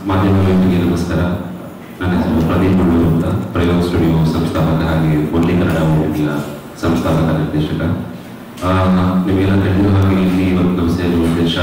ಮಾಧ್ಯಮಗಳಿಗೆ ನಮಸ್ಕಾರ ನನ್ನ ಹೆಸರು ಪ್ರದೀಪ್ ಮಣ್ಣೂರು ಅಂತ ಪ್ರಯೋಗ ಸ್ಟುಡಿಯೋ ಸಂಸ್ಥಾಪಕ ಹಾಗೆ ಒಲ್ಲಿ ಕನ್ನಡ ಓಟಿಯ ಸಂಸ್ಥಾಪಕ ನಿರ್ದೇಶಕ ಆ, ನಿಮಗೆಲ್ಲ ತಿಳಿದಿರೋ ಹಾಗೆ ಇಲ್ಲಿ ಇವತ್ತು ನಮ್ಮ ಸೇರುವ ಉದ್ದೇಶ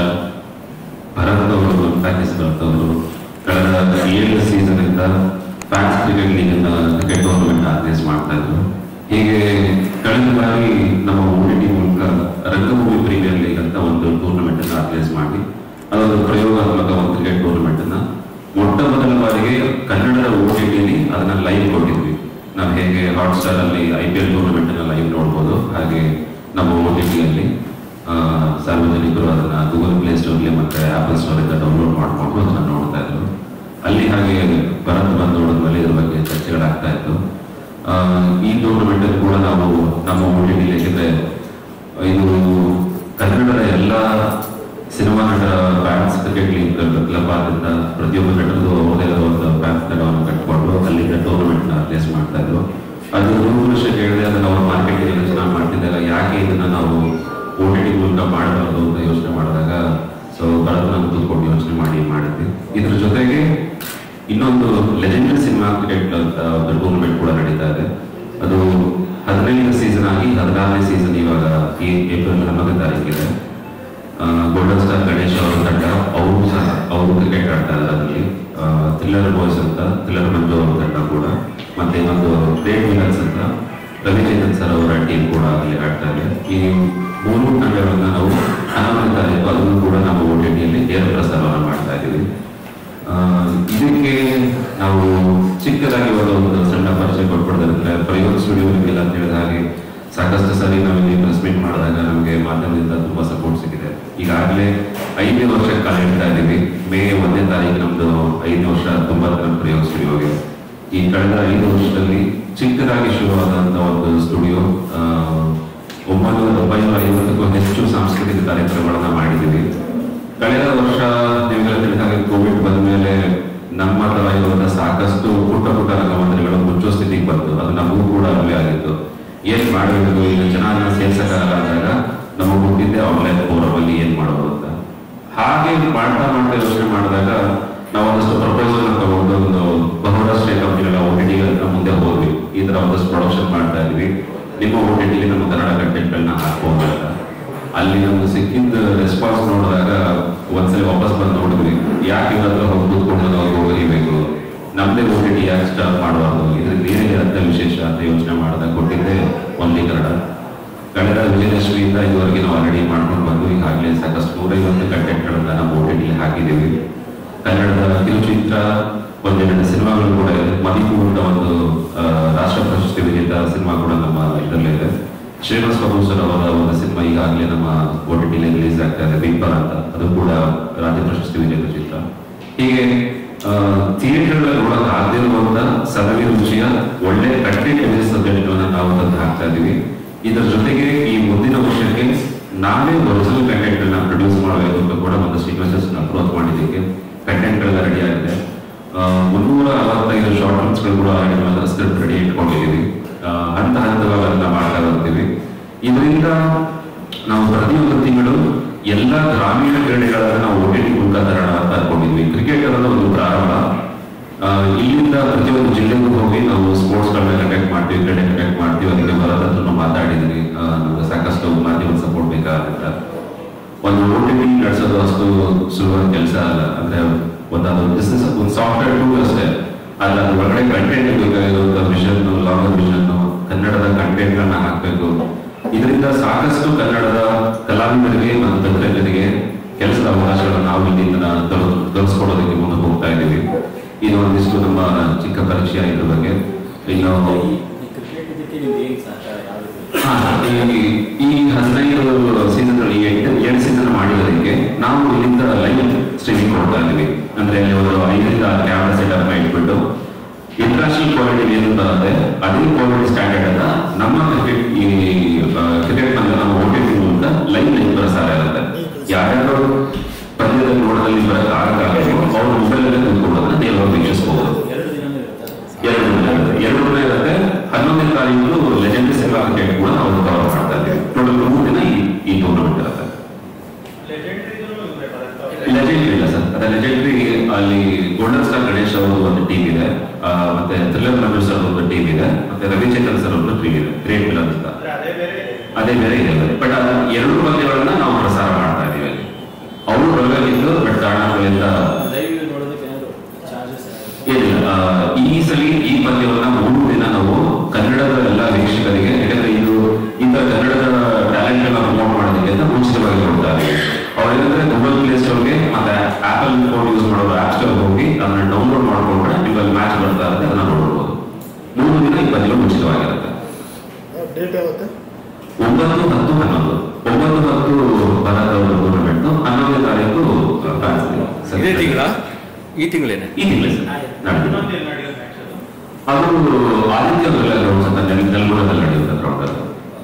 ಭರತ್ ಅವರು ಪ್ಯಾಕೇಜ್ ಭರತ್ ಅವರು ಕಳೆದ ಏಳು ಸೀಸನ್ ಇಂದ ಫ್ಯಾನ್ಸ್ ಕ್ರಿಕೆಟ್ ಲೀಗ್ ಅನ್ನ ಕ್ರಿಕೆಟ್ ಟೂರ್ನಮೆಂಟ್ ಆರ್ಗನೈಸ್ ಮಾಡ್ತಾ ಇದ್ರು ಹೀಗೆ ಕಳೆದ ಬಾರಿ ನಮ್ಮ ಓಟಿಟಿ ಮೂಲಕ ರಂಗಭೂಮಿ ಪ್ರೀಮಿಯರ್ ಲೀಗ್ ಅಂತ ಒಂದು ಟೂರ್ನಮೆಂಟ್ ಅನ್ನು ಆರ್ಗನೈಸ್ ಮಾಡಿ ಅದೊಂದು ಪ್ರಯೋಗಾತ್ಮಕ ಒಂದು ಕ್ರಿಕೆಟ್ ಟೂರ್ನಮೆಂಟ್ ಅನ್ನ ಮೊಟ್ಟ ಮೊದಲ ಬಾರಿಗೆ ಕನ್ನಡದ ಓಟಿಟಿಲಿ ಅದನ್ನ ಲೈವ್ ಕೊಟ್ಟಿದ್ವಿ ನಾವು ಹೇಗೆ ಹಾಟ್ಸ್ಟಾರ್ ಅಲ್ಲಿ ಐ ಪಿ ಎಲ್ ಟೂರ್ನಮೆಂಟ್ ಅನ್ನ ಲೈವ್ ನೋಡ್ಬೋದು ಹಾಗೆ ನಮ್ಮ ಓಟಿಟಿಯಲ್ಲಿ ಸಾರ್ವಜನಿಕರು ಅದನ್ನ ಗೂಗಲ್ ಪ್ಲೇ ಸ್ಟೋರ್ಲಿ ಮತ್ತೆ ಆಪಲ್ ಸ್ಟೋರ್ ಇಂದ ಡೌನ್ಲೋಡ್ ಮಾಡ್ಕೊಂಡು ಅದನ್ನ ನೋಡ್ತಾ ಇದ್ರು ಅಲ್ಲಿ ಹಾಗೆ ಭರತ್ ಬಂದು ನೋಡಿದ್ಮೇಲೆ ಇದ್ರ ಬಗ್ಗೆ ಚರ್ಚೆಗಳಾಗ್ತಾ ಇತ್ತು ಆ, ಈ ಟೂರ್ನಮೆಂಟ್ ಕೂಡ ನಾವು ನಮ್ಮ ಓಟಿಟಿ ಯಾಕೆಂದ್ರೆ ಇದು ಕನ್ನಡದ ಎಲ್ಲ ಸಿನಿಮಾ ನಟರ ಫ್ಯಾನ್ಸ್ ಕ್ರಿಕೆಟ್ ಲೀಗ್ ಕ್ಲಬ್ ಆದ್ರಿಂದ ಪ್ರತಿಯೊಬ್ಬ ನಟರದು ಅವರದೇ ಆದ ಒಂದು ಫ್ಯಾನ್ಸ್ ತಂಡವನ್ನು ಕಟ್ಕೊಂಡು ಅಲ್ಲಿಂದ ಟೂರ್ನಮೆಂಟ್ ನ ರೇಸ್ ಮಾಡ್ತಾ ಇದ್ರು ಅದು ನೂರು ವರ್ಷ ಕೇಳಿದ್ರೆ ಅದನ್ನ ನಾವು ಮಾರ್ಕೆಟಿಂಗ್ ಎಲ್ಲ ಚೆನ್ನಾಗಿ ಮಾಡ್ತಿದ್ದಾಗ ಯಾಕೆ ಇದನ್ನ ನಾವು ಓ ಟಿ ಟಿ ಮೂಲಕ ಮಾಡಬಾರ್ದು ಅಂತ ಯೋಚನೆ ಮಾಡಿದಾಗ ಸೊ ಭರತ್ ನಾನು ಕೂತ್ಕೊಂಡು ಯೋಚನೆ ಮಾಡಿ ಮಾಡಿದ್ವಿ ಇದ್ರ ಜೊತೆಗೆ ಇನ್ನೊಂದು ಲೆಜೆಂಡರಿ ಸಿನಿಮಾ ಕ್ರಿಕೆಟ್ ಅಂತ ಒಂದು ಟೂರ್ನಮೆಂಟ್ ಕೂಡ ನಡೀತಾ ಇದೆ ಅದು ಹದಿನೈದನೇ ಸೀಸನ್ ಆಗಿ ಹದಿನಾರನೇ ಸೀಸನ್ ಇವಾಗ ಈ ಏಪ್ರಿಲ್ ಹನ್ನೊಂದನೇ ತಾರೀಕಿದೆ ಗೋಲ್ಡನ್ ಸ್ಟಾರ್ ಗಣೇಶ್ ಅವರ ತಂಡ ಅವರು ಸಹ ಅವರು ಕ್ರಿಕೆಟ್ ಆಡ್ತಾ ಇದ್ದಾರೆ ಅದರಲ್ಲಿ ಥ್ರಿಲ್ಲರ್ ಬಾಯ್ಸ್ ಅಂತ ಥ್ರಿಲ್ಲರ್ ಮಂಜು ಅವರ ತಂಡ ಕೂಡ ಮತ್ತೆ ಇನ್ನೊಂದು ಗ್ರೇಟ್ ವಿಲನ್ಸ್ ಅಂತ ರವಿಚಂದ್ರನ್ ಸರ್ ಅವರ ಟೀಮ್ ಕೂಡ ಅಲ್ಲಿ ಆಡ್ತಾ ಇದೆ ಈ ಮೂರು ತಂಡಗಳನ್ನ ನಾವು ಹನ್ನೊಂದನೇ ತಾರೀಕು ಅದನ್ನು ಕೂಡ ನಾವು ಓ ಟಿ ಟಿಯಲ್ಲಿ ನೇರ ಪ್ರಸಾರವನ್ನು ಮಾಡ್ತಾ ಇದ್ದೀವಿ ಆ, ಇದಕ್ಕೆ ನಾವು ಚಿಕ್ಕದಾಗಿ ಇವಾಗ ಒಂದು ಸಣ್ಣ ಪರಿಚಯ ಕೊಟ್ಬಿಡೋದಂದ್ರೆ ಪ್ರಯೋಗ ಸ್ಟುಡಿಯೋ ನಿಮಗೆಲ್ಲ ತಿಳಿದ ಹಾಗೆ ಸಾಕಷ್ಟು ಸರಿ ನಾವಿಲ್ಲಿ ಪ್ರೆಸ್ ಮೀಟ್ ಮಾಡಿದಾಗ ನಮಗೆ ಮಾಧ್ಯಮದಿಂದ ತುಂಬಾ ಸಪೋರ್ಟ್ ಸಿಕ್ಕಿದೆ ಈಗಾಗಲೇ ಐದನೇ ವರ್ಷ ಕಾಲ ಇಡ್ತಾ ಇದ್ದೀವಿ ಮೇ ಒಂದನೇ ತಾರೀಕು ನಮ್ದು ಐದನೇ ವರ್ಷ ತೊಂಬತ್ತರ ಪ್ರಯೋಗ ಸ್ಟುಡಿಯೋಗೆ ಈ ಕಳೆದ ಐದು ವರ್ಷದಲ್ಲಿ ಚಿಕ್ಕದಾಗಿ ಶುರುವಾದಂತ ಒಂದು ಸ್ಟುಡಿಯೋ ಒಂಬೈನೂರ ಒಂಬೈನೂರ ಐವತ್ತಕ್ಕೂ ಹೆಚ್ಚು ಸಾಂಸ್ಕೃತಿಕ ಕಾರ್ಯಕ್ರಮಗಳನ್ನ ಮಾಡಿದ್ದೀವಿ ಕಳೆದ ವರ್ಷ ನಿಮಗೆಲ್ಲ ತಿಳಿದ ಹಾಗೆ ಕೋವಿಡ್ ಬಂದ ಮೇಲೆ ನಮ್ಮ ತರ ಇರುವಂತಹ ಸಾಕಷ್ಟು ಪುಟ್ಟ ಪುಟ್ಟ ರಂಗಮಂದಿರಗಳು ಮುಚ್ಚೋ ಸ್ಥಿತಿಗೆ ಬಂತು ಅದು ನಮಗೂ ಕೂಡ ಅಲ್ಲೇ ಆಗಿತ್ತು ಏನ್ ಮಾಡಬೇಕು ಈಗ ಜನರನ್ನ ಸೇರ್ಸಕ್ಕಾಗಲ್ಲ ಅಂದಾಗ ನಮಗೆ ಹುಟ್ಟಿದ್ದೆ ಆನ್ಲೈನ್ ಫೋರಮ್ ಅಲ್ಲಿ ಏನ್ ಮಾಡೋದು ಅಂತ ಹಾಗೆ ಮಾಡ್ತಾ ಮಾಡ್ತಾ ಯೋಚನೆ ಮಾಡಿದಾಗ ನಾವು ಒಂದಷ್ಟು ಪ್ರಪೋಸಲ್ ತಗೊಂಡು ಒಂದು ಬಹುರಾಷ್ಟ್ರೀಯ ಕಂಪನಿಗಳ ಓ ಟಿ ಮುಂದೆ ಹೋದ್ವಿ ಈ ತರ ಒಂದಷ್ಟು ಪ್ರೊಡಕ್ಷನ್ ಮಾಡ್ತಾ ಇದ್ವಿ ನಿಮ್ಮ ಓ ಟಿ ನಮ್ಮ ಕನ್ನಡ ಕಂಟೆಂಟ್ಗಳನ್ನ ಹಾಕ್ಬೋದು ಅಂತ ಅಲ್ಲಿ ನಮ್ಗೆ ಸಿಕ್ಕಿದ್ದ ರೆಸ್ಪಾನ್ಸ್ ನೋಡಿದಾಗ ಒಂದ್ಸಲ ವಾಪಸ್ ಬಂದು ನೋಡಿದ್ವಿ ಯಾಕೆ ಇವ್ರ ಹತ್ರ ಹೋಗಿ ಕೂತ್ಕೊಂಡು ನಾವು ಬರೀಬೇಕು ನಮ್ದೇ ಓ ಟಿ ಟಿ ಯಾಕೆ ಸ್ಟಾರ್ಟ್ ಮಾಡಬಾರ್ದು ಇದ್ರಿಂದ ಏನಿದೆ ಅಂತ ವಿಶೇಷ ಅಂತ ಯೋಚನೆ ಮಾಡಿದಾಗ ಕೊಟ್ಟಿದ್ದೆ ಒಂದೇ ಕನ್ನಡ ಕಳೆದ ವಿಜಯದಶಮಿಯಿಂದ ಇದುವರೆಗೆ ನಾವು ಆಲ್ರೆಡಿ ಮಾಡ್ಕೊಂಡು ಬಂದು ಈಗಾಗಲೇ ಸಾಕಷ್ಟು ನೂರೈವತ್ತು ಕಂಟೆಂಟ್ಗಳನ್ನ ನಮ್ಮ ಓ ಟಿ ಟಿ ಹಾಕಿದ್ದೀವಿ ಕನ್ನಡದ ಕಿರುಚಿತ್ರ ಒಂದೆರಡು ಸಿನಿಮಾಗಳು ಕೂಡ ಇದೆ ಮದಿಪು ಅಂತ ಒಂದು ಆ, ರಾಷ್ಟ್ರ ಪ್ರಶಸ್ತಿ ವಿಜೇತ ಸಿನಿಮಾ ಕೂಡ ನಮ್ಮ ಇದರಲ್ಲೇ ಇದೆ ಶ್ರೀನಿವಾಸ್ ಬಾಬು ಸರ್ ಅವರ ಒಂದು ಸಿನಿಮಾ ಈಗಾಗಲೇ ನಮ್ಮ ಓ ಟಿ ಟಿಲಿ ರಿಲೀಸ್ ಆಗ್ತಾ ಇದೆ ಬಿಂಬರ್ ಅಂತ ಅದು ಕೂಡ ರಾಜ್ಯ ಪ್ರಶಸ್ತಿ ವಿಜೇತ ಚಿತ್ರ ಹೀಗೆ ಥಿಯೇಟರ್ಗಳಲ್ಲಿ ನೋಡಕ್ ಆಗದಿರುವಂತ ಸದವಿ ರುಚಿಯ ಒಳ್ಳೆ ಕಂಟೆಂಟ್ ಸಬ್ಜೆಕ್ಟ್ಗಳನ್ನ ನಾವು ತಂದು ಹಾಕ್ತಾ ಇದೀವಿ ಇದರ ಜೊತೆಗೆ ಈ ಮುಂದಿನ ವರ್ಷಕ್ಕೆ ನಾವೇ ಒರಿಜಿನಲ್ ಕಂಟೆಂಟ್ ಗಳನ್ನ ಪ್ರೊಡ್ಯೂಸ್ ಮಾಡಬೇಕು ಅಂತ ಕೂಡ ಒಂದಷ್ಟು ಇನ್ವೆಸ್ಟರ್ಸ್ ಅಪ್ರೋಚ್ ಮಾಡಿದ್ದಕ್ಕೆ ಕಂಟೆಂಟ್ ಗಳೆಲ್ಲ ರೆಡಿ ಆಗಿದೆ ಆ, ಮುನ್ನೂರ ಅರವತ್ತೈದು ಶಾರ್ಟ್ ಫಿಲ್ಮ್ಸ್ಗಳು ಕೂಡ ಆಲ್ರೆಡಿ ಸ್ಕ್ರಿಪ್ಟ್ ರೆಡಿ ಇಟ್ಕೊಂಡಿದ್ದೀವಿ ಆ, ಹಂತ ಹಂತಗಳನ್ನ ಮಾಡ್ತಾ ಬರ್ತೀವಿ ಇದರಿಂದ ನಾವು ಪ್ರತಿಯೊಂದು ತಿಂಗಳು ಎಲ್ಲ ಗ್ರಾಮೀಣ ಕ್ರೀಡೆಗಳನ್ನ ನಾವು ಓ ಟಿ ಟಿ ಮೂಲಕ ತರೋಣ ಅಂತ ಅನ್ಕೊಂಡಿದ್ವಿ ಕ್ರಿಕೆಟ್ ಅನ್ನೋದು ಒಂದು ಪ್ರಾರಂಭ ಆ, ಇಲ್ಲಿಂದ ಪ್ರತಿಯೊಂದು ಜಿಲ್ಲೆಗೂ ಹೋಗಿ ನಾವು ಸ್ಪೋರ್ಟ್ಸ್ ಗಳನ್ನ ಕಂಡಕ್ಟ್ ಮಾಡ್ತೀವಿ ಕ್ರೀಡೆ ಕಂಡಕ್ಟ್ ಮಾಡ್ತೀವಿ ಅದಕ್ಕೆ ಬರೋದ ಹತ್ರ ಮಾತಾಡಿದ್ವಿ ಆ, ನಮ್ಗೆ ಸಾಕಷ್ಟು ಮಾಧ್ಯಮ ಸಪೋರ್ಟ್ ಬೇಕಾಗುತ್ತೆ ಒಂದು ಓ ಟಿ ಟಿ ನಡೆಸೋದು ಅಷ್ಟು ಸುಲಭದ ಕೆಲಸ ಅಲ್ಲ ಅಂದ್ರೆ ಒಂದೊಂದು ಬಿಸ್ನೆಸ್ ಒಂದು ಸಾಫ್ಟ್ವೇರ್ ಟೂಲ್ ಅಷ್ಟೇ ಅಲ್ಲ ಅದ್ರ ಒಳಗಡೆ ಕಂಟೆಂಟ್ ಬೇಕಾಗಿರುವಂತ ವಿಷನ್ ಲಾಂಗ್ ವಿಷನ್ ಕನ್ನಡದ ಕಂಟೆಂಟ್ ಗಳನ್ನ ಹಾಕ್ಬೇಕು ಇದರಿಂದ ಸಾಕಷ್ಟು ಕನ್ನಡದ ಕಲಾವಿದರಿಗೆ ಮತ್ತು ತಂತ್ರಜ್ಞರಿಗೆ ಕೆಲಸದ ಅವಕಾಶಗಳನ್ನು ನಾವು ಇಲ್ಲಿಂದ ತರಿಸ್ಕೊಡೋದಕ್ಕೆ ಮುಂದೆ ಹೋಗ್ತಾ ಇದ್ದೀವಿ ಇದು ಒಂದಿಷ್ಟು ನಮ್ಮ ಚಿಕ್ಕ ಪರಿಚಯ ಇದ್ರ ಬಗ್ಗೆ ಇನ್ನು ಈ ಕ್ರಿಕೆಟ್ ಇದಕ್ಕೆ ನಿಮ್ದು ಏನು ಸಹಕಾರ ಯಾವ ರೀತಿ ಹಾ, ಈ- ಈ ಹದಿನೈದು ಸೀಸನ್ ಎಂಟು ಎರಡು ಸೀಸನ್ ಮಾಡಿರೋದಕ್ಕೆ ನಾವು ಇಲ್ಲಿಂದ ಲೈವ್ ಸ್ಟ್ರೀಮಿಂಗ್ ಕೊಡ್ತಾ ಇದ್ದೀವಿ ಅಂದ್ರೆ ಅಲ್ಲಿ ಒಂದು ಐದರಿಂದ ಕ್ಯಾಮ್ರಾ ಸೆಟಪ್ ನ ಇಟ್ಬಿಟ್ಟು ಇಂಟರ್ನ್ಯಾಷನಲ್ ಕ್ವಾಲಿಟಿ ಏನು ಬರುತ್ತೆ ಅದೇ ಕ್ವಾಲಿಟಿ ಸ್ಟ್ಯಾಂಡರ್ಡ್ ಅನ್ನ ನಮ್ಮ ಕ್ರಿಕೆಟ್ ಈ ಕ್ರಿಕೆಟ್ ಬಂದ ನಮ್ಮ ಓ ಟಿ ಟಿ ಮೂಲಕ ಲೈವ್ ಲೈವ್ ಪ್ರಸಾರ ಇರುತ್ತೆ ಯಾರ್ಯಾರು ಪಂದ್ಯದಲ್ಲಿ ನೋಡೋದಲ್ಲಿ ಬರಕ್ಕೆ ಆಗಕ್ಕಾಗಲ್ಲ ಅವ್ರ ಮೊಬೈಲ್ ಅಲ್ಲೇ ಕೂತ್ಕೊಳ್ಳೋದನ್ನ ನೇರವಾಗಿ ವೀಕ್ಷಿಸಬಹುದು ಎರಡು ದಿನನೂ ಇರುತ್ತೆ ಎರಡು ದಿನ ಇರುತ್ತೆ ಎರಡು ದಿನ ಇರುತ್ತೆ ಹನ್ನೊಂದನೇ ತಾರೀಕು ಲೆಜೆಂಡರಿ ಸಿನಿಮಾ ಕ್ರಿಕೆಟ್ ಕೂಡ ನಾವು ಕವರ್ ಮಾಡ್ತಾ ಇದ್ದೀವಿ ಟೋಟಲ್ ಮೂರು ದಿನ ಈ ಈ ಟೂರ್ನಮೆಂಟ್ ಇರುತ್ತೆ ಲೆಜೆಂಡ್ರಿ ಇಲ್ಲ ಸರ್ ಅದೇ ಲೆಜೆಂಡ್ರಿ ಅಲ್ಲಿ ಗೋಲ್ಡನ್ ಮತ್ತೆ ರವಿಚಂದ್ರನ್ ಸರ್ ಅವರು ತ್ರೀ ಇದೆ ಗ್ರೇಟ್ ವಿಲನ್ ಅಂತ ಅಂದ್ರೆ ಅದೇ ಬೇರೆ ಇದೆ. ಅದೇ ಬೇರೆ ಇದೆ ಬಟ್ ಎರಡು ಪಂದ್ಯಗಳನ್ನ ನಾವು ಪ್ರಸಾರ ಮಾಡ್ತಾ ಇದೀವಿ ಅಲ್ಲಿ ಅವರು ರವಿಗಿದ್ದು ಬಟ್ ಕಾರಣಗಳಿಂದ ಲೈವ್ ನೋಡೋದಕ್ಕೆ ಏನಾದ್ರು ಚಾರ್ಜಸ್ ಏನಿಲ್ಲ ಆ, ಈ ಸಲ ಈ ಪಂದ್ಯವನ್ನ ಮೂರು ದಿನ ನಾವು ಕನ್ನಡದ ಎಲ್ಲ ವೀಕ್ಷಕರಿಗೆ ಯಾಕಂದ್ರೆ ಇದು ಇಂಥ ಕನ್ನಡದ ಟ್ಯಾಲೆಂಟ್ ಅನ್ನ ಪ್ರಮೋಟ್ ಮಾಡೋದಕ್ಕೆ ಅಂತ ಮುಂಚಿತವಾಗಿ ಕೊಡ್ತಾರೆ ಅವ್ರೇನಂದ್ರೆ ಗೂಗಲ್ ಪ್ಲೇ ಸ್ಟೋರ್ಗೆ ಮತ್ತೆ ಆಪಲ್ ಫೋನ್ ಯೂಸ್ ಮಾಡೋರು ಆಪ್ ಸ್ಟೋರ್ ಹೋಗಿ ಅದನ್ನ ಡೌನ್ಲೋಡ್ ಮಾಡ್ಕೊಂಡ್ರೆ ನಿಮ್ಮಲ್ಲಿ ಮ್ಯಾಚ್ ಬರ್ತಾ ಇರುತ್ತೆ ಅದನ್ನ ನೋಡ್ಬೋದು ಮೂರು ದಿನ ಈ ಪಂದ್ಯಗಳು ಮುಂಚಿತವಾಗಿರುತ್ತೆ ಡೇಟ್ ಯಾವತ್ತೆ ಒಂಬತ್ತು ಹತ್ತು ಹನ್ನೊಂದು ಒಂಬತ್ತು ಹತ್ತು ಭಾರತ ಟೂರ್ನಮೆಂಟ್ ಹನ್ನೊಂದನೇ ತಾರೀಕು ಫ್ರಾನ್ಸ್ ಇದೇ ತಿಂಗಳ ಈ ತಿಂಗಳೇನೆ ಈ ತಿಂಗಳೇ ಸರ್ ನಡೆದಿದೆ ಇನ್ನೊಂದು ಎಲ್ಲಿ ನಡೆಯೋ match ಅದು? ಅದು ಆದಿತ್ಯ ಬಿರ್ಲಾ ಗ್ರೌಂಡ್ಸ್ ಅಂತ ನೆಲ್- ನೆಲ್ಮೂರದಲ್ಲಿ ನಡೆಯುತ್ತೆ ಗ್ರೌಂಡ್ ಅದು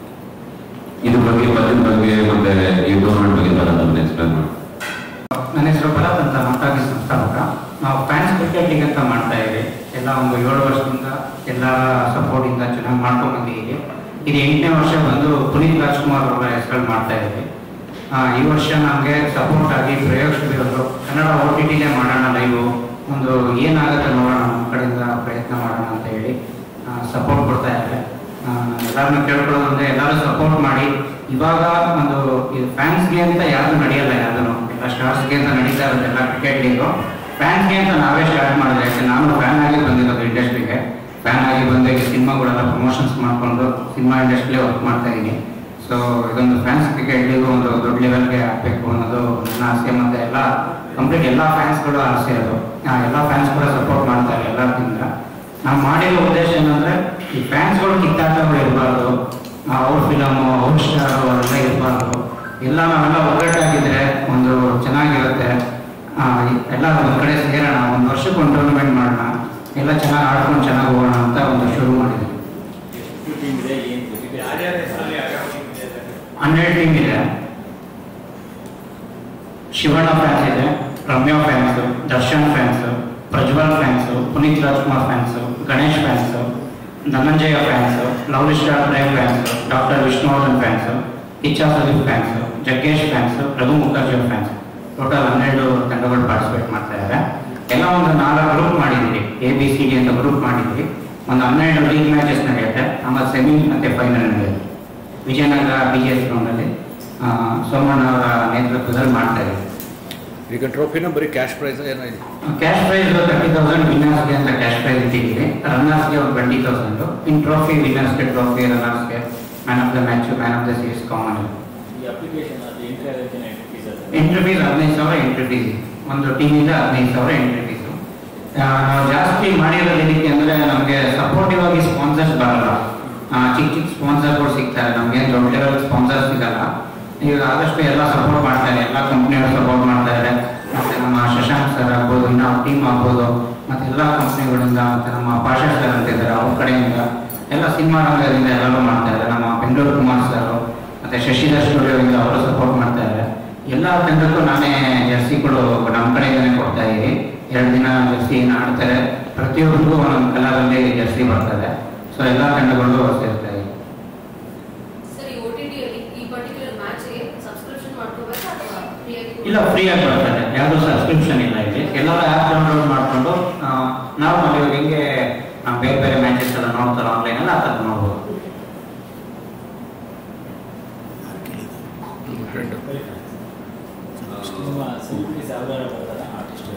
ಇದ್ರ ಬಗ್ಗೆ ಪದ್ಯದ ಬಗ್ಗೆ ಮತ್ತೆ ಈ ಟೂರ್ನಮೆಂಟ್ ಬಗ್ಗೆ ಬರೋದನ್ನ ಎಕ್ಸ್ಪ್ಲೇನ್ ಮಾಡಿ ನನ್ನ ಹೆಸರು ಭರತ್ ಅಂತ ಮಟ್ಟಾಗಿ ಸಂಸ್ಥಾಪಕ ನಾವು ಫ್ಯಾನ್ಸ್ ಕ್ರಿಕೆಟ್ ಲೀಗ್ ಅಂತ ಮಾಡ್ತಾ ಇದ್ದೀವಿ ಎಲ್ಲ ಒಂದು ಏಳು ವರ್ಷದಿಂದ ಎಲ್ಲ ಸಪೋರ್ಟಿಂದ ಚೆನ್ನಾಗಿ ಮಾಡ್ಕೊಂಡು ಬಂದಿದ್ದೀವಿ ಇದು ಎಂಟನೇ ವರ್ಷ ಬಂದು ಪುನೀತ್ ರಾಜ್ಕುಮಾರ್ ಅವರ ಹೆಸರಲ್ಲಿ ಮಾಡ್ತಾ ಇದ್ದೀವಿ ಆ, ಈ ವರ್ಷ ನಮಗೆ ಸಪೋರ್ಟ್ ಆಗಿ ಪ್ರಯೋಗ ಸ್ಟುಡಿಯೋರು ಕನ್ನಡ ಓ ಟಿ ಟಿಲೇ ಮಾಡೋಣ ಲೈವು ಒಂದು ಏನಾಗುತ್ತೆ ನೋಡೋಣ ನಮ್ಮ ಕಡೆಯಿಂದ ಪ್ರಯತ್ನ ಮಾಡೋಣ ಅಂತ ಹೇಳಿ ಸಪೋರ್ಟ್ ಕೊಡ್ತಾ ಇದ್ದಾರೆ ಎಲ್ಲರನ್ನೂ ಕೇಳ್ಕೊಳ್ಳೋದು ಅಂದರೆ ಎಲ್ಲರೂ ಸಪೋರ್ಟ್ ಮಾಡಿ ಇವಾಗ ಒಂದು ಇದು ಫ್ಯಾನ್ಸ್ಗೆ ಅಂತ ಯಾವುದು ನಡೆಯಲ್ಲ ಯಾವ್ದು ಎಲ್ಲ ಸ್ಟಾರ್ಸ್ಗೆ ಅಂತ ನಡೀತಾ ಇರೋದೆಲ್ಲ ಕ್ರಿಕೆಟ್ ಲೀಗು ಫ್ಯಾನ್ಸ್ಗೆ ಅಂತ ನಾವೇ ಸ್ಟಾರ್ಟ್ ಮಾಡಿದ್ರೆ ಯಾಕೆ ನಾನು ಫ್ಯಾನ್ ಆಗಿ ಬಂದಿರೋದು ಇಂಡಸ್ಟ್ರಿಗೆ ಫ್ಯಾನ್ ಆಗಿ ಬಂದು ಈಗ ಸಿನಿಮಾಗಳೆಲ್ಲ ಪ್ರಮೋಷನ್ಸ್ ಮಾಡಿಕೊಂಡು ಸಿನಿಮಾ ಇಂಡಸ್ಟ್ರಿಲಿ ವರ್ಕ್ ಮಾಡ್ತಾ ಇದ್ದೀನಿ ಸೊ ಇದೊಂದು ಫ್ಯಾನ್ಸ್ ಕ್ರಿಕೆಟ್ ಲೀಗು ಒಂದು ದೊಡ್ಡ ಲೆವೆಲ್ಗೆ ಆಗಬೇಕು ಅನ್ನೋದು ನನ್ನ ಆಸೆ ಮತ್ತು ಎಲ್ಲ ಕಂಪ್ಲೀಟ್ ಎಲ್ಲ ಫ್ಯಾನ್ಸ್ಗಳು ಆಸೆ ಅದು ಆ, ಎಲ್ಲ ಫ್ಯಾನ್ಸ್ ಕೂಡ ಸಪೋರ್ಟ್ ಮಾಡ್ತಾರೆ ಎಲ್ಲರಿಂದ ನಾವು ಮಾಡಿರೋ ಉದ್ದೇಶ ಏನಂದ್ರೆ ಈ ಫ್ಯಾನ್ಸ್ಗಳು ಕಿತ್ತಾಟಗಳು ಇರಬಾರ್ದು ಅವ್ರ ಫಿಲಮು ಅವ್ರ ಸ್ಟಾರು ಅವೆಲ್ಲ ಇರಬಾರ್ದು ಎಲ್ಲ ನಾವೆಲ್ಲ ಒಗ್ಗಟ್ಟಾಗಿದ್ರೆ ಒಂದು ಚೆನ್ನಾಗಿರುತ್ತೆ ಆ, ಎಲ್ಲ ಒಂದು ಕಡೆ ಸೇರೋಣ ಒಂದು ವರ್ಷಕ್ಕೆ ಒಂದು ಟೂರ್ನಮೆಂಟ್ ಮಾಡೋಣ ಎಲ್ಲ ಚೆನ್ನಾಗಿ ಆಡ್ಕೊಂಡು ಚೆನ್ನಾಗಿ ಹೋಗೋಣ ಅಂತ ಒಂದು ಶುರು ಮಾಡಿದ್ವಿ ಎಷ್ಟು ಟೀಮ್ ಇದೆ ಏನು ಯಾರ್ಯಾರ ಹೆಸರಲ್ಲಿ ಯಾವ್ಯಾವ ಟೀಮ್ ಇದೆ ಅದರಲ್ಲಿ? ಹನ್ನೆರಡು ಟೀಮ್ ಇದೆ ಶಿವಣ್ಣ ಫ್ಯಾನ್ಸ್ ಇದೆ Ramya fans Darshan fans Prajwal fans Puneeth Rajkumar fans Ganesh fans Dhananjaya fans lovely star Prem fans doctor Vishnuvardhan fans Kichcha Sudeep fans Jaggesh fans Raghu Mukherjee fans total ಹನ್ನೆರಡು ತಂಡಗಳು ಪಾರ್ಟಿಸಿಪೇಟ್ ಮಾಡ್ತಾ ಇದ್ದಾರೆ ಎಲ್ಲ ಒಂದು ನಾಲ್ಕು ಗ್ರೂಪ್ ಮಾಡಿದ್ದೀವಿ ಎ ಬಿ ಸಿ ಡಿ ಅಂತ ಗ್ರೂಪ್ ಮಾಡಿದ್ವಿ ಒಂದು ಹನ್ನೆರಡು ಲೀಗ್ ಮ್ಯಾಚಸ್ ನಡೆಯುತ್ತೆ ಆಮೇಲೆ ಸೆಮಿ ಮತ್ತೆ ಫೈನಲ್ ನಡೆಯುತ್ತೆ ವಿಜಯನಗರ ಬಿ ಎಸ್ ಗ್ರೌಂಡಲ್ಲಿ ಸೋಮಣ್ಣ ಅವರ ನೇತೃತ್ವದಲ್ಲಿ ಮಾಡ್ತಾ ಇದ್ದೀವಿ ಈಗ ಟ್ರೋಫಿನ ಬರೀ ಕ್ಯಾಶ್ ಪ್ರೈಸ್ ಏನಾಗಿದೆ ಕ್ಯಾಶ್ ಪ್ರೈಸ್ ತರ್ಟಿ ತೌಸಂಡ್ ವಿನ್ನರ್ಸ್ಗೆ ಅಂತ ಕ್ಯಾಶ್ ಪ್ರೈಸ್ ಇಟ್ಟಿದ್ದೀವಿ ರನ್ನರ್ಸ್ಗೆ ಒಂದು ಟ್ವೆಂಟಿ ತೌಸಂಡ್ ಇನ್ ಟ್ರೋಫಿ ವಿನ್ನರ್ಸ್ಗೆ ಟ್ರೋಫಿ ರನ್ನರ್ಸ್ಗೆ man of the match man of the series common ಈ ಅಪ್ಲಿಕೇಶನ್ ಅದು ಎಂಟ್ರಿ ಆಗೋಕ್ಕೆ ಎಂಟ್ರಿ ಫೀಸ್ ಅದು ಎಂಟ್ರಿ ಫೀಸ್ ಹದಿನೈದು ಸಾವಿರ ಎಂಟ್ರಿ ಫೀಸ್ ಒಂದು ಟೀಮಿಂದ ಹದಿನೈದು ಸಾವಿರ ಎಂಟ್ರಿ ಫೀಸು ನಾವು ಜಾಸ್ತಿ ಮಾಡಿರೋದು ಏನಕ್ಕೆ ಅಂದರೆ ನಮಗೆ ಸಪೋರ್ಟಿವ್ ಆಗಿ ಸ್ಪಾನ್ಸರ್ಸ್ ಬರಲ್ಲ ಆ, ಚಿಕ್ಕ ಚಿಕ್ಕ ಸ್ಪಾನ್ಸರ್ಗಳು ಸಿಗ್ತಾರೆ ನಮಗೆ ದೊಡ್ಡ ಲೆವೆಲ್ ಸ್ಪಾನ್ಸರ್ ಸಿಗಲ್ಲ ಈಗ ಆದಷ್ಟು ಎಲ್ಲ ಸಪೋರ್ಟ್ ಮಾಡ್ತಾರೆ ಎಲ್ಲ ಕಂಪ್ನಿಗಳು ಸಪೋರ್ಟ್ ಮಾಡ್ತಾ ಇದ್ದಾರೆ ಮತ್ತೆ ನಮ್ಮ ಶಶಾಂಕ್ ಸರ್ ಆಗ್ಬೋದು ಇನ್ನು ಟೀಮ್ ಆಗ್ಬೋದು ಮತ್ತೆ ಎಲ್ಲ ಕಂಪ್ನಿಗಳಿಂದ ಮತ್ತೆ ನಮ್ಮ ಪಾಷಾ ಸರ್ ಅಂತ ಇದ್ದಾರೆ ಅವ್ರ ಕಡೆಯಿಂದ ಎಲ್ಲ ಸಿನಿಮಾ ರಂಗದಿಂದ ಎಲ್ಲರೂ ಮಾಡ್ತಾ ಇದ್ದಾರೆ ನಮ್ಮ ಬೆಂಗಳೂರು ಕುಮಾರ್ ಸರ್ ಮತ್ತೆ ಶಶಿಧರ್ ಸ್ಟುಡಿಯೋದಿಂದ ಅವರು ಸಪೋರ್ಟ್ ಮಾಡ್ತಾ ಇದ್ದಾರೆ ಎಲ್ಲ ತಂಡಕ್ಕೂ ನಾನೇ ಜರ್ಸಿಗಳು ನಮ್ಮ ಕಡೆಯಿಂದನೇ ಕೊಡ್ತಾ ಇದ್ದೀವಿ ಎರಡು ದಿನ ಜರ್ಸಿ ಏನು ಆಡ್ತಾರೆ ಪ್ರತಿಯೊಬ್ಬರಿಗೂ ಒಂದೊಂದು ಕಲರಲ್ಲಿ ಜರ್ಸಿ ಬರ್ತದೆ ಸೊ ಎಲ್ಲ ತಂಡಗಳು ಸೇರ್ತಾ ಇದೆ ಸರಿ ಓ ಟಿ ಟಿಯಲ್ಲಿ ಈ ಪರ್ಟಿಕ್ಯುಲರ್ ಮ್ಯಾಚ್ಗೆ ಸಬ್ಸ್ಕ್ರಿಪ್ಷನ್ ಮಾಡ್ಕೋಬೇಕಾ ಅಥವಾ ಫ್ರೀಯಾಗಿ ಇಲ್ಲ ಫ್ರೀಯಾಗಿ ಬರ್ತದೆ ಯಾವುದೂ ಸಬ್ಸ್ಕ್ರಿಪ್ಷನ್ ಇಲ್ಲ ಇಲ್ಲಿ ಎಲ್ಲರೂ ಆ್ಯಪ್ ಡೌನ್ಲೋಡ್ ಮಾಡಿಕೊಂಡು ನಾವು ಅಲ್ಲಿ ಇವಾಗ ಹೆಂಗೆ ನಾವು ಬೇರೆ ಬೇರೆ ಮ್ಯಾಚಸ್ ಎಲ್ಲ ನೋಡ್ತಾರೆ ಆನ್ಲೈನಲ್ಲಿ ಆ ಥರ ನೋಡ್ಬೋದು ಫ್ರೆಂಡ್ ನಿಮ್ಮ ಸೆಲೆಬ್ರಿಟೀಸ್ ಯಾವ್ದಾರ ಬರ್ತಾರ ಆರ್ಟಿಸ್ಟ್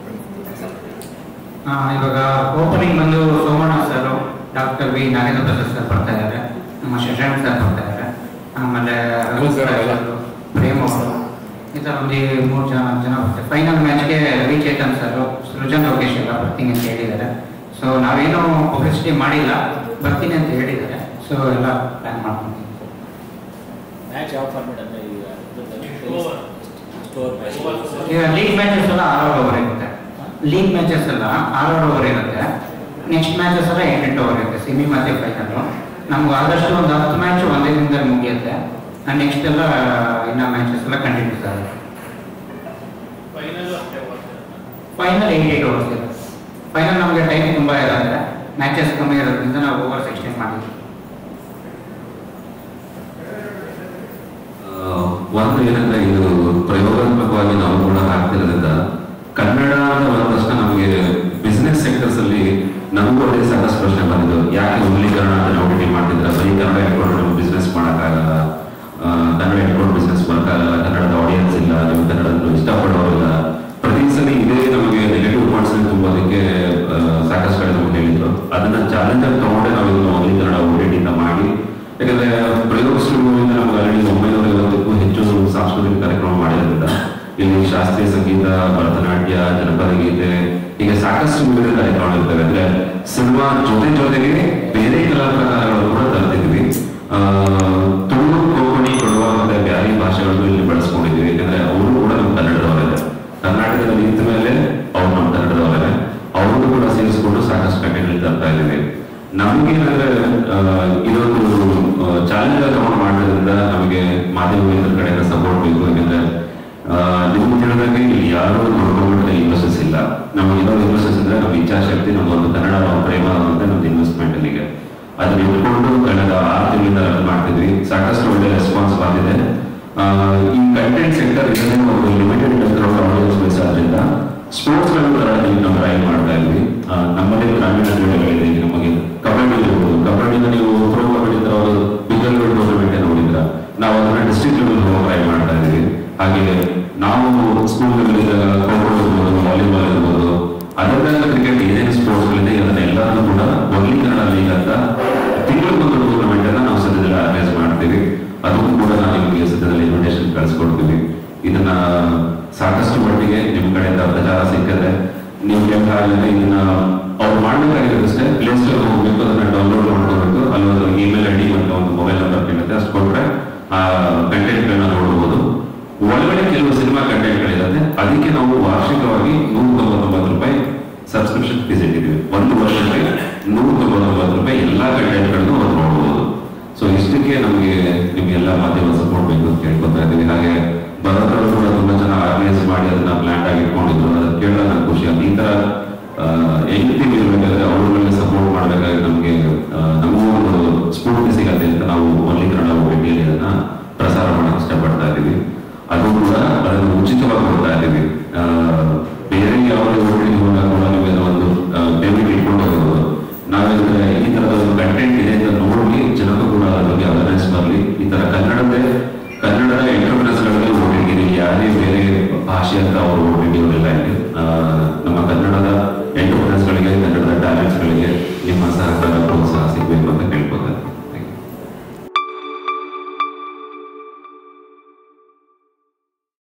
ಆ, ಇವಾಗ ಓಪನಿಂಗ್ ಬಂದು Somanna sir doctor V Nagendra Prasad sir ಬರ್ತಾ ಇದ್ದಾರೆ ನಮ್ಮ ಶಶಾಂಕ್ ಸರ್ ಬರ್ತಾ ಇದ್ದಾರೆ ಆಮೇಲೆ ರಘು ಸರ್ ಎಲ್ಲ. ಸರ್, ಪ್ರೇಮ್ ಅವರು ಈ ಥರ ಒಂದು ಮೂರು ಜನ ಜನ ಬರ್ತಾರೆ ಫೈನಲ್ ಮ್ಯಾಚ್ಗೆ ರವಿ ಚೇತನ್ ಸರ್ ಸೃಜನ್ ಲೋಕೇಶ್ ಎಲ್ಲ ಬರ್ತೀನಿ ಅಂತ ಹೇಳಿದ್ದಾರೆ ಸೊ ನಾವೇನು ಪಬ್ಲಿಸಿಟಿ ಮಾಡಿಲ್ಲ ಬರ್ತೀನಿ ಅಂತ ಹೇಳಿದ್ದಾರೆ ಸೊ ಎಲ್ಲ ಪ್ಲಾನ್ ಮಾಡ್ಕೊಂತೀವಿ ಮ್ಯಾಚ್ ಯಾವ ಫಾರ್ಮೆಟ್ ಅಂದ್ರೆ ಈಗ ಸ್ಟೋರ್ ಮ್ಯಾಚ್ ಈಗ ಲೀಗ್ ಮ್ಯಾಚಸ್ ಎಲ್ಲ ಆರು ಓವರ್ ಇರುತ್ತೆ ಲೀಗ್ ಮ್ಯಾಚಸ್ ಎಲ್ಲ ಆರು ಓವರ್ ಇರುತ್ತೆ ನೆಕ್ಸ್ಟ್ ಮ್ಯಾಚಸ್ ಎಲ್ಲ ಎಂಟೆಂಟು ಓವರ್ ಇರುತ್ತೆ ಸೆಮಿ ಮತ್ತೆ ಫೈನಲ್ ನಮ್ಗೆ ಆದಷ್ಟು ಒಂದು ಹತ್ತು ಮ್ಯಾಚ್ ಒಂದೇ ದಿನದಲ್ಲಿ ಮುಗಿಯುತ್ತೆ ನೆಕ್ಸ್ಟ್ ಎಲ್ಲ ಇನ್ನ ಮ್ಯಾಚಸ್ ಎಲ್ಲ ಕಂಟಿನ್ಯೂಸ್ ಆಗುತ್ತೆ ಫೈನಲ್ ಅಷ್ಟೇ ಬರ್ತದೆ ಫೈನಲ್ ಏಯ್ಟ್ ಏಯ್ಟ್ ಓವರ್ಸ್ ಇರುತ್ತೆ ಫೈನಲ್ ನಮಗೆ ಟೈಮ್ ತುಂಬ ಇರುತ್ತೆ ಮ್ಯಾಚಸ್ ಕಮ್ಮಿ ಇರೋದ್ರಿಂದ ನಾವು ಓವರ್ಸ್ ಎಕ್ಸ್ಟೆಂಡ್ ಮಾಡಿದ್ವಿ ಆ, ಒಂದು ಏನಂದ್ರೆ ಇದು ಪ್ರಯೋಗಾತ್ಮಕವಾಗಿ ನಾವು ಕೂಡ ಆಗ್ತಿರೋದ್ರಿಂದ ಕನ್ನಡ ಅಂತ ಬಂದ ತಕ್ಷಣ ನಮಗೆ ಬಿಸ್ನೆಸ್ ಸೆಕ್ಟರ್ಸ್ ಅಲ್ಲಿ ನಮಗೂ ಅದೇ ಸಾಕಷ್ಟು ಪ್ರಶ್ನೆ ಬಂದಿದ್ದು ಯಾಕೆ ಉಗ್ಲೀಕರಣ ಅಂತ ನಾವು ಟಿ ಮಾಡ್ತಿದ್ರೆ ಬರೀ ಕನ್ನಡ ಇಟ್ಕೊಂಡು ನಮ್ಗೆ ಬಿಸ್ನೆಸ್ ಮಾಡೋಕ್ಕಾಗಲ್ಲ ಆ, ಕನ್ನಡ ಇಟ್ಕೊಂಡು ಬಿಸ್ನೆಸ್ ಮಾಡೋಕ್ಕಾಗಲ್ಲ ಕನ್ನಡದ ಆಡಿಯನ್ಸ್ ಇಲ್ಲ ನೀವು ಕನ್ನಡದ ಇಷ್ಟಪಡೋರಿಲ್ಲ ಪ್ರತಿ ಸಲ ಇದೇ ನಮಗೆ ನೆಗೆಟಿವ್ ಪಾಯಿಂಟ್ಸ್ ತುಂಬೋದಕ್ಕೆ ಆ, ಸಾಕಷ್ಟು ಕಡೆ ನಮ್ಗೆ ಹೇಳಿದ್ರು ಅದನ್ನ ಚಾಲೆಂಜ್ ಆಗಿ ತಗೊಂಡೆ ನಾವು ಇದನ್ನ ಓನ್ಲಿ ಕನ್ನಡ ಓಟಿಟಿಂದ ಮಾಡಿ ಯಾಕಂದ್ರೆ ಪ್ರಯೋಗ ಸ್ಟುಡಿಯೋದಿಂದ ನಮ್ಗೆ ಆಲ್ರೆಡಿ ಒಂಬೈನೂರ ಐವತ್ತಕ್ಕೂ ಹೆಚ್ಚು ಸಾಂಸ್ಕೃತಿಕ ಕಾರ್ಯಕ್ರಮ ಮಾಡಿರೋದ್ರಿಂದ ಇಲ್ಲಿ ಶಾಸ್ತ್ರೀಯ ಸಂಗೀತ ಭರತನಾಟ್ಯ ಜನಪದ ಗೀತೆ ಹೀಗೆ ಸಾಕಷ್ಟು ವಿವಿಧ ಕಾರ್ಯಕ್ರಮಗಳಿರ್ತವೆ ಅಂದ್ರೆ ಸಿನಿಮಾ ಜೊತೆ ಜೊತೆಗೆ ಬೇರೆ ಕಲಾ ಪ್ರಕಾರಗಳು ಕೂಡ ತರ್ತಿದ್ವಿ ಆ, ತುಳು ಕೊಂಕಣಿ ಕೊಡುವ ಮತ್ತೆ ಬ್ಯಾರಿ ಭಾಷೆಗಳನ್ನು ಇಲ್ಲಿ ಬಳಸ್ಕೊಂಡಿದ್ವಿ ಯಾಕಂದ್ರೆ ಅವರು ಕೂಡ ನಮ್ಮ ಕನ್ನಡದವರೇ ಕರ್ನಾಟಕದಲ್ಲಿ ನಿಂತ ಮೇಲೆ ಅವ್ರು ನಮ್ಮ ಕನ್ನಡದವರೇ ಅವ್ರನ್ನು ಕೂಡ ಸೇರಿಸ್ಕೊಂಡು ಸಾಕಷ್ಟು ಕಂಟೆಂಟ್ ತರ್ತಾ ಇದ್ದೀವಿ ನಮಗೇನಂದ್ರೆ ಆ, ಇದೊಂದು ಚಾಲೆಂಜ್ ತಗೊಂಡು ಮಾಡೋದ್ರಿಂದ ನಮಗೆ ಮಾಧ್ಯಮದ ಕಡೆಯಿಂದ ಸಪೋರ್ಟ್ ಬೇಕು ಯಾಕಂದ್ರೆ ಆ, ನಿಮ್ಗೆ ತಿಳಿದಾಗೆ ಇಲ್ಲಿ ಯಾರು ನೋಡ್ಕೊಂಡ್ಬಿಟ್ರೆ ಇನ್ವೆಸ್ಟರ್ಸ್ ಇಲ್ಲ ನಮ್ಗೆ ಇರೋ ಇನ್ವೆಸ್ಟರ್ಸ್ ಅಂದ್ರೆ ನಮ್ಮ ಇಚ್ಛಾಶಕ್ತಿ ನಮ್ಮೊಂದು ಕನ್ನಡ ನಮ್ಮ ಪ್ರೇಮ ಅಂತ ನಮ್ದು ಇನ್ವೆಸ್ಟ್ಮೆಂಟ್ ಅಲ್ಲಿಗೆ ಅದನ್ನ ಇಟ್ಕೊಂಡು ಕಳೆದ ಆರು ತಿಂಗಳಿಂದ ರನ್ ಮಾಡ್ತಿದ್ವಿ ಸಾಕಷ್ಟು ಒಳ್ಳೆ ರೆಸ್ಪಾನ್ಸ್ ಬಂದಿದೆ ಆ, ಈ ಕಂಟೆಂಟ್ ಸೆಕ್ಟರ್ ಇದನ್ನೇ ಒಂದು ಲಿಮಿಟೆಡ್ ಕ್ರೌಡ್ ಆಡಿಯನ್ಸ್ ಬೇಸ್ ಆದ್ರಿಂದ ಸ್ಪೋರ್ಟ್ಸ್ ಗಳು ತರ ನಾವು ಟ್ರೈ ಮಾಡ್ತಾ ಇದ್ವಿ ಆ, ನಮ್ಮಲ್ಲಿ ಗ್ರಾಮೀಣ ಕ್ರೀಡೆಗಳಿದೆ ಈಗ ನಮಗೆ ಕಬಡ್ಡಿ ಇರ್ಬೋದು ಕಬಡ್ಡಿನ ನೀವು ಪ್ರೋ ಕಬಡ್ಡಿ ತರ ಒಂದು ಬಿಗಲ್ ಟೂರ್ನಮೆಂಟ್ ನೋಡಿದ್ರ ನಾವು ಅದನ್ನ ಡಿಸ್ಟ್ರಿಕ್ಟ್ ಲೆವೆಲ್ ಹೋಗಿ ಟ್ರೈ ಮಾಡ್ತಾ ಇದ್ವಿ ಹಾಗೆ ನಾವು ಸ್ಕೂಲ್ ಲೆವೆಲ್ ಖೋ ಖೋ ಇರ್ಬೋದು ವಾಲಿಬಾಲ್ ಇರ್ಬೋದು ಅದರಿಂದ ಕ್ರಿಕೆಟ್ ಏನೇನು ಸ್ಪೋರ್ಟ್ಸ್ ಗಳಿದೆ ಅದನ್ನ ಎಲ್ಲರನ್ನೂ ಕೂಡ ಒನ್ಲಿ ಕನ್ನಡ ಲೀಗ್ ಅಂತ ತಿಂಗಳಿಗೊಂದು ಟೂರ್ನಮೆಂಟ್ ಅನ್ನ ನಾವು ಸದ್ಯದಲ್ಲಿ ಆರ್ಗನೈಸ್ ಮಾಡ್ತೀವಿ ಅದಕ್ಕೂ ಕೂಡ ನಾವು ನಿಮಗೆ ಸದ್ಯದಲ್ಲಿ ಇನ್ವಿಟೇಷನ್ ಕಳಿಸ್ಕೊಡ್ತೀವಿ ಇದನ್ನ ಸಾಕಷ್ಟು ಮಟ್ಟಿಗೆ ನಿಮ್ಮ ಕಡೆಯಿಂದ ಪ್ರಚಾರ ಸಿಕ್ಕಿದ್ರೆ ನೀವು ಕೇಳಿದ್ರೆ ಇದನ್ನ ಅವ್ರು ಮಾಡ್ಬೇಕಾಗಿರೋದಷ್ಟೇ ಪ್ಲೇ ಸ್ಟೋರ್ ಹೋಗ್ಬೇಕು ಅದನ್ನ ಡೌನ್ಲೋಡ್ ಮಾಡ್ಕೋಬೇಕು ಅಲ್ಲಿ ಒಂದು ಇಮೇಲ್ ಐ ಡಿ ಮತ್ತು ಒಂದು ಮೊಬೈಲ್ ನಂಬರ್ ಕೇಳುತ್ತೆ ಅಷ್ಟು ಕೊಟ್ರೆ ಆ ಕಂಟೆಂಟ್ಗಳನ್ನ ನೋಡ್ಬೋದು ಒಳಗಡೆ ಕೆಲವು ಸಿನಿಮಾ ಕಂಟೆಂಟ್ಗಳಿರುತ್ತೆ ಅದಕ್ಕೆ ನಾವು ವಾರ್ಷಿಕವಾಗಿ ನೂರ ತೊಂಬತ್ತೊಂಬತ್ತು ರೂಪಾಯಿ ಸಬ್ಸ್ಕ್ರಿಪ್ಷನ್ ಫೀಸ್ ಇಟ್ಟಿದ್ದೀವಿ ಒಂದು ವರ್ಷಕ್ಕೆ ನೂರ ತೊಂಬತ್ತೊಂಬತ್ತು ರೂಪಾಯಿ ಎಲ್ಲ ಕಂಟೆಂಟ್ಗಳನ್ನು ಅವ್ರು ನೋಡ್ಬೋದು ಸೊ ಇಷ್ಟಕ್ಕೆ ನಮಗೆ ನಿಮಗೆಲ್ಲ ಮಾಧ್ಯಮ ಸಪೋರ್ಟ್ ಬೇಕು ಅಂತ ಕೇಳ್ಕೊತಾ ಇದ್ದೀವಿ ಹಾಗೆ ಭರತರು ಕೂಡ ತುಂಬಾ ಜನ ಆರ್ಗನೈಸ್ ಮಾಡಿ ಅದನ್ನ ಪ್ಲಾನ್ ಆಗಿ ಇಟ್ಕೊಂಡಿದ್ರು ಅದನ್ನ ಕೇಳೋಣ ನಂಗೆ ಖುಷಿ ಆಗುತ್ತೆ ಈ ತರ ಹೆಂಗ್ ಟೀಮ್ ಇರ್ಬೇಕಾದ್ರೆ ಅವ್ರುಗಳನ್ನ ಸಪೋರ್ಟ್ ಮಾಡಬೇಕಾದ್ರೆ ನಮಗೆ ನಮಗೂ ಒಂದು ಸ್ಫೂರ್ತಿ ಸಿಗತ್ತೆ ಅಂತ ನಾವು ಒನ್ಲಿ ಕನ್ನಡ ಭೇಟಿಯಲ್ಲಿ ಅದನ್ನ ಪ್ರಸಾರ ಮಾಡಕ್ಕೆ ಇಷ್ಟಪಡ್ತಾ ಇದ್ದೀವಿ ಅದು ಕೂಡ ಅದನ್ನು ಉಚಿತವಾಗಿ ಕೊಡ್ತಾ ಇದ್ದೀವಿ ಆ, ಬೇರೆ ಯಾವುದೇ ಹೋಟೆಲ್ ಹೋದಾಗ ಕೂಡ ನೀವು ಅದನ್ನ ಒಂದು ಪೇಮೆಂಟ್ ಇಟ್ಕೊಂಡು ಹೋಗ್ಬೋದು ನಾವೇಂದ್ರೆ ಈ ತರದ ಒಂದು ಕಂಟೆಂಟ್ ಇದೆ ಅಂತ ನೋಡಿ ಜನಕ್ಕೂ ಕೂಡ ಅದ್ರ ಬಗ್ಗೆ ಅವೇರ್ನೆಸ್ ಬರಲಿ ಈ ತರ ಕನ್ನಡದೇ ಕನ್ನಡದ ಎಂಟರ್ಪ್ರೆನ್ಸ್ಗಳಿಗೆ ಓಟಿದ್ದೀರಿ ಯಾರೇ ಬೇರೆ ಭಾಷೆ ಅಂತ ಅವರು ಓಟಿದ್ದೀವರೆಲ್ಲ ಇಲ್ಲಿ ಆ, ನಮ್ಮ ಕನ್ನಡದ ಎಂಟರ್ಪ್ರೆನ್ಸ್ಗಳಿಗೆ ಕನ್ನಡದ ಟ್ಯಾಲೆಂಟ್ಸ್ಗಳಿಗೆ ನಿಮ್ಮ ಸಹಕಾರ